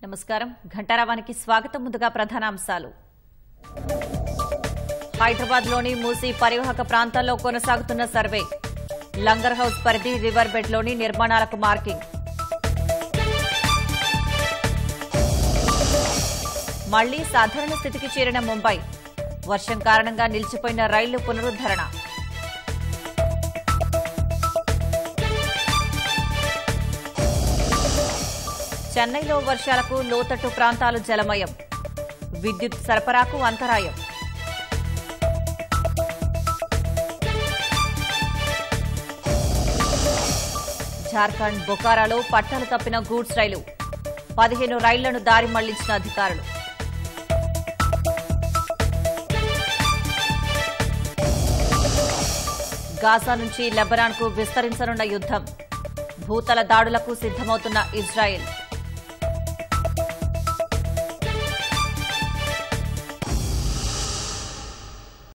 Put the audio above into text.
నమస్కారం ఘంటారావానికి స్వాగతం ముందుగా ప్రధానాంశాలు హైదరాబాద్ లోని మూసీ పరివాహక ప్రాంతాల్లో కొనసాగుతున్న సర్వే లంగర్ హౌస్ పరిధి రివర్ బెడ్ లోని నిర్మాణాలకు మార్కింగ్ మళ్లీ సాధారణ స్థితికి చేరిన ముంబై వర్షం కారణంగా నిలిచిపోయిన రైళ్లు పునరుద్దరణ చెన్నైలో వర్షాలకు లోతట్టు ప్రాంతాలు జలమయం విద్యుత్ సరఫరాకు అంతరాయం జార్ఖండ్ బొకారాలో పట్టాలు తప్పిన గూడ్స్ రైలు పదిహేను రైళ్లను దారి మళ్లించిన అధికారులు గాజా నుంచి లెబనాన్కు విస్తరించనున్న యుద్ధం భూతల దాడులకు సిద్దమవుతున్న ఇజ్రాయెల్